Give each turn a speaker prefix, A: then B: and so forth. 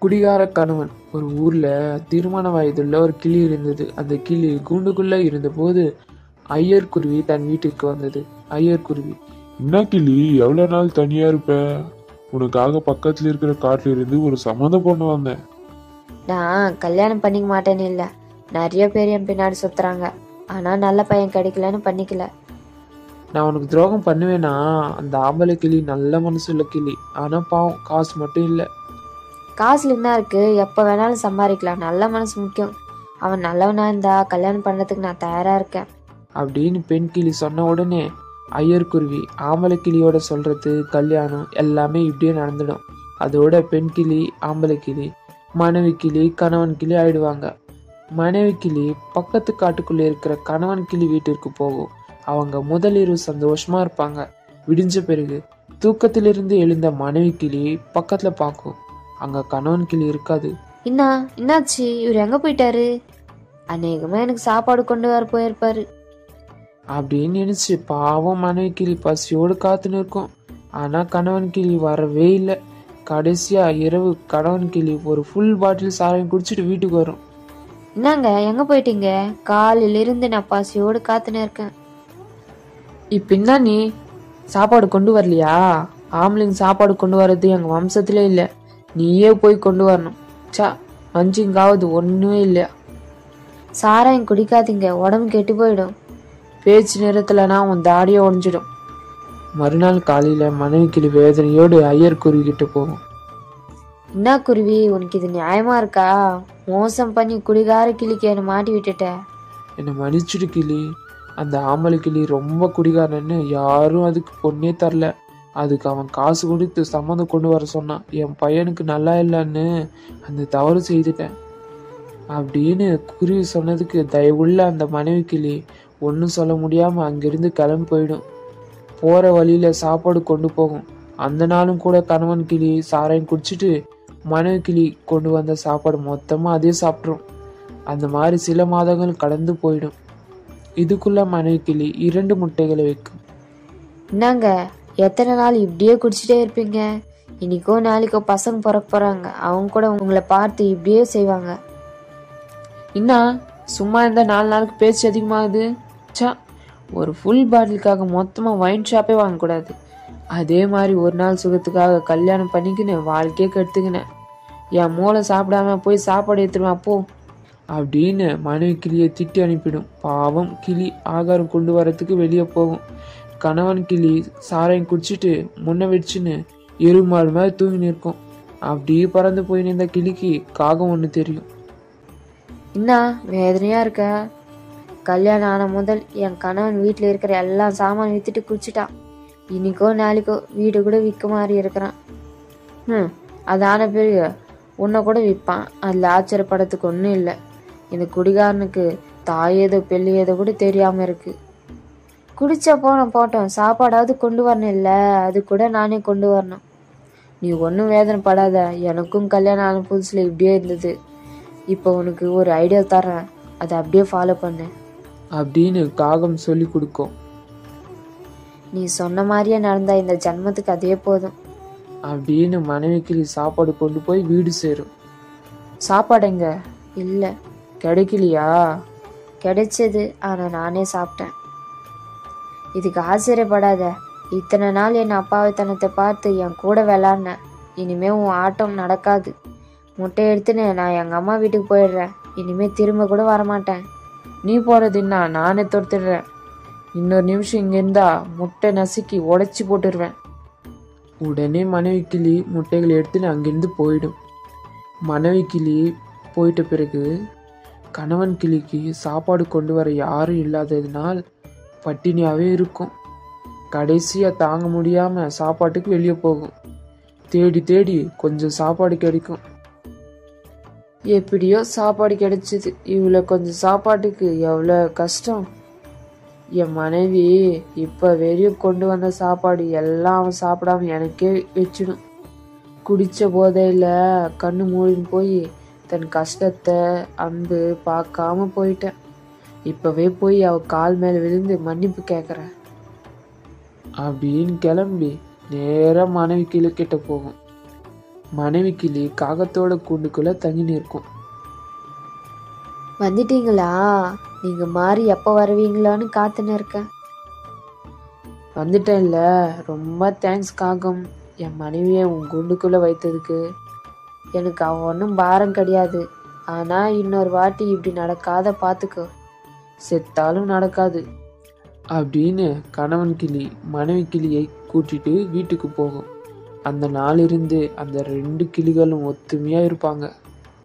A: குடிகார கணவன் ஒரு ஊர்ல திருமண வயதுள்ள ஒரு கிளி இருந்தது அந்த கிளி கூண்டுக்குள்ள இருந்தபோது ஐயர் குருவி தன் வீட்டுக்கு வந்தது ஐயர் குருவி
B: என்ன கிளி எவ்வளவு நாள் தனியா இருப்ப உனக்காக பக்கத்துல இருக்கிற காட்டுல இருந்து ஒரு சம்மந்தம் பொண்ணு வந்தேன்
C: நான் கல்யாணம் பண்ணிக்க மாட்டேன்னு இல்லை நிறைய பேர் என் பின்னாடி சுத்துறாங்க ஆனா நல்ல பையன் கிடைக்கலன்னு பண்ணிக்கல
A: நான் உனக்கு துரோகம் பண்ணுவேனா அந்த ஆம்பளை கிளி நல்ல மனசுள்ள கிளி ஆனா பாவம் காசு மட்டும் இல்லை
C: காசுல என்ன இருக்கு எப்ப வேணாலும் சம்பாதிக்கலாம் நல்ல மனசு முக்கியம் அவன் நல்லவனா இருந்தா கல்யாணம் பண்றதுக்கு நான் தயாரா இருக்கேன்
A: அப்படின்னு பெண் கிளி சொன்ன உடனே ஐயர் குருவி ஆம்பளை கிளியோட சொல்றது கல்யாணம் எல்லாமே இப்படியே நடந்துடும் அதோட பெண் கிளி ஆம்பளை கிளி மனைவி கிளி கணவன் கிளி ஆயிடுவாங்க மனைவி கிளி பக்கத்து காட்டுக்குள்ள இருக்கிற கணவன் கிளி வீட்டிற்கு போகும் அவங்க முதலிரவு சந்தோஷமா இருப்பாங்க விடிஞ்ச பிறகு தூக்கத்திலிருந்து எழுந்த மனைவி கிளி பக்கத்துல பார்க்கும் அங்க கணவன் கிளி இருக்காது
C: என்ன என்னாச்சு இவர் எங்க போயிட்டாரு அநேகமா எனக்கு சாப்பாடு கொண்டு வர போயிருப்பாரு
A: அப்படின்னு நினைச்சு பாவம் மனைவி கிளி பசியோடு காத்துன்னு இருக்கும் ஆனா கணவன் கிளி வரவே இல்லை கடைசியா இரவு கணவன் கிளி ஒரு ஃபுல் பாட்டில் சாராயம் குடிச்சிட்டு வீட்டுக்கு வரும்
C: என்னங்க எங்க போயிட்டீங்க காலையில இருந்து நான் பசியோடு காத்துன்னு இருக்கேன்
A: இப்ப என்ன நீ சாப்பாடு கொண்டு வரலையா ஆம்பளைங்க சாப்பாடு கொண்டு வர்றது எங்க வம்சத்திலே இல்லை நீயே போய் கொண்டு வரணும் சா அஞ்சுங்காவது ஒண்ணுமே இல்லையா
C: சாராயம் குடிக்காதீங்க உடம்பு கெட்டு போயிடும்
A: பேச்சு நேரத்துலனா உன் தாடியை உடஞ்சிடும் மறுநாள் காலையில மனைவி கிளி வேதனையோடு ஐயர் குருவிக்கிட்டு போகும்
C: என்ன குருவி உனக்கு இது நியாயமா இருக்கா மோசம் பண்ணி குடிகார கிளிக்கு என்னை மாட்டி விட்டுட்ட
A: என்னை மன்னிச்சுடு கிளி அந்த ஆம்பளை கிளி ரொம்ப குடிகாரன்னு யாரும் அதுக்கு பொண்ணே தரல அதுக்கு அவன் காசு கொடுத்து சம்மந்தம் கொண்டு வர சொன்னான் என் பையனுக்கு நல்லா இல்லைன்னு அந்த தவறு செய்துட்டேன் அப்படின்னு குருவி சொன்னதுக்கு தயவுள்ள அந்த மனைவி கிளி ஒன்றும் சொல்ல முடியாம அங்கிருந்து கிளம்பி போயிடும் போற வழியில சாப்பாடு கொண்டு போகும் அந்த நாளும் கூட கணவன் கிளி சாராயம் குடிச்சிட்டு மனைவி கிளி கொண்டு வந்த சாப்பாடு மொத்தமா அதே சாப்பிட்ரும் அந்த மாதிரி சில மாதங்கள் கடந்து போயிடும் இதுக்குள்ள மனைவி கிளி இரண்டு முட்டைகளை வைக்கும்
C: என்னங்க எத்தனை நாள் இப்படியே குடிச்சிட்டே இருப்பீங்க இன்னைக்கோ நாளைக்கோ பசங்க பிறக்க போறாங்க அவங்க கூட உங்களை பார்த்து இப்படியே செய்வாங்க
A: என்ன சும்மா இந்த நாலு நாளுக்கு பேச்சு அதிகமாகுது சா ஒரு ஃபுல் பாட்டிலுக்காக மொத்தமாக ஒயின் ஷாப்பே வாங்கக்கூடாது அதே மாதிரி ஒரு நாள் சுகத்துக்காக கல்யாணம் பண்ணிக்கின்னு வாழ்க்கையே கெடுத்துக்கினேன் என் மூளை சாப்பிடாம போய் சாப்பாடு எடுத்துருவான் போ அப்படின்னு மனைவி கிளியை திட்டி அனுப்பிடும் பாவம் கிளி ஆகாரம் கொண்டு வரத்துக்கு வெளியே போகும் கணவன் கிளி சாராயம் குடிச்சிட்டு முன்ன வச்சுன்னு எருமாடு மாதிரி தூங்கி நிற்கும் அப்படியே பறந்து போய் நின்ற கிளிக்கு காகம் ஒன்று தெரியும்
C: என்ன வேதனையா இருக்க கல்யாணம் ஆன முதல் என் கணவன் வீட்டில் இருக்கிற எல்லா சாமான் வித்துட்டு குடிச்சிட்டான் இன்னைக்கோ நாளைக்கோ வீடு கூட விற்க மாதிரி இருக்கிறான் ம் அது ஆன பிறகு உன்னை கூட விற்பான் அதில் ஆச்சரியப்படத்துக்கு ஒன்றும் இல்லை இந்த குடிகாரனுக்கு தாய் ஏதோ பெல்லி ஏதோ கூட தெரியாமல் இருக்கு குடிச்சா போனோம் போட்டோம் சாப்பாடாவது கொண்டு வரணும் இல்லை அது கூட நானே கொண்டு வரணும் நீ ஒன்றும் வேதனைப்படாத எனக்கும் கல்யாணம் ஆன புதுசில் இப்படியே இருந்தது இப்போ உனக்கு ஒரு ஐடியா தரேன் அதை அப்படியே ஃபாலோ பண்ணு
A: அப்படின்னு காகம் சொல்லி கொடுக்கும்
C: நீ சொன்ன மாதிரியே நடந்தா இந்த ஜன்மத்துக்கு அதே போதும்
A: அப்படின்னு மனைவி கிளி சாப்பாடு கொண்டு போய் வீடு சேரும்
C: சாப்பாடு எங்க இல்லை
A: கிடைக்கலையா
C: கிடைச்சது ஆனால் நானே சாப்பிட்டேன் இதுக்கு ஆச்சரியப்படாத இத்தனை நாள் என் அப்பாவித்தனத்தை பார்த்து என் கூட விளாட்னேன் இனிமே உன் ஆட்டம் நடக்காது முட்டை எடுத்துன்னு நான் எங்கள் அம்மா வீட்டுக்கு போயிடுறேன் இனிமே திரும்ப கூட வரமாட்டேன்
A: நீ போறது என்ன நானே தொடுத்துடுறேன் இன்னொரு நிமிஷம் இங்க இருந்தா முட்டை நசுக்கி உடைச்சி போட்டுருவேன் உடனே மனைவி கிளி முட்டைகளை எடுத்துன்னு அங்கிருந்து போயிடும் மனைவி கிளி போயிட்ட பிறகு கணவன் கிளிக்கு சாப்பாடு கொண்டு வர யாரும் இல்லாததினால் பட்டினியாவே இருக்கும் கடைசியா தாங்க முடியாம சாப்பாட்டுக்கு வெளியே போகும் தேடி தேடி கொஞ்சம் சாப்பாடு கிடைக்கும் எப்படியோ சாப்பாடு கிடைச்சிது இவ்வளோ கொஞ்சம் சாப்பாட்டுக்கு எவ்வளோ கஷ்டம் என் மனைவி இப்போ வெறியும் கொண்டு வந்த சாப்பாடு எல்லாம் அவன் சாப்பிடாம எனக்கே வச்சிடும் குடிச்ச போதையில் கண்ணு மூடின்னு போய் தன் கஷ்டத்தை அன்பு பார்க்காம போயிட்டேன் இப்போவே போய் அவ கால் மேலே விழுந்து மன்னிப்பு கேட்குறேன் அப்படின்னு கிளம்பி நேராக மனைவி கீழே கிட்ட போகும் மனைவி கிளி காகத்தோட கூண்டுக்குள்ள தங்கி இருக்கும்
C: வந்துட்டீங்களா நீங்க மாறி எப்போ வருவீங்களான்னு காத்துன்னு இருக்கேன்
A: வந்துட்டேன்ல ரொம்ப தேங்க்ஸ் காகம் என் மனைவியை உன் கூண்டுக்குள்ள வைத்ததுக்கு
C: எனக்கு அவன் ஒன்றும் பாரம் கிடையாது ஆனா இன்னொரு வாட்டி இப்படி நடக்காத பார்த்துக்கோ
A: செத்தாலும் நடக்காது அப்படின்னு கணவன் கிளி மனைவி கிளியை கூட்டிட்டு வீட்டுக்கு போகும் அந்த நாளிலிருந்து அந்த ரெண்டு கிளிகளும் ஒத்துமையா இருப்பாங்க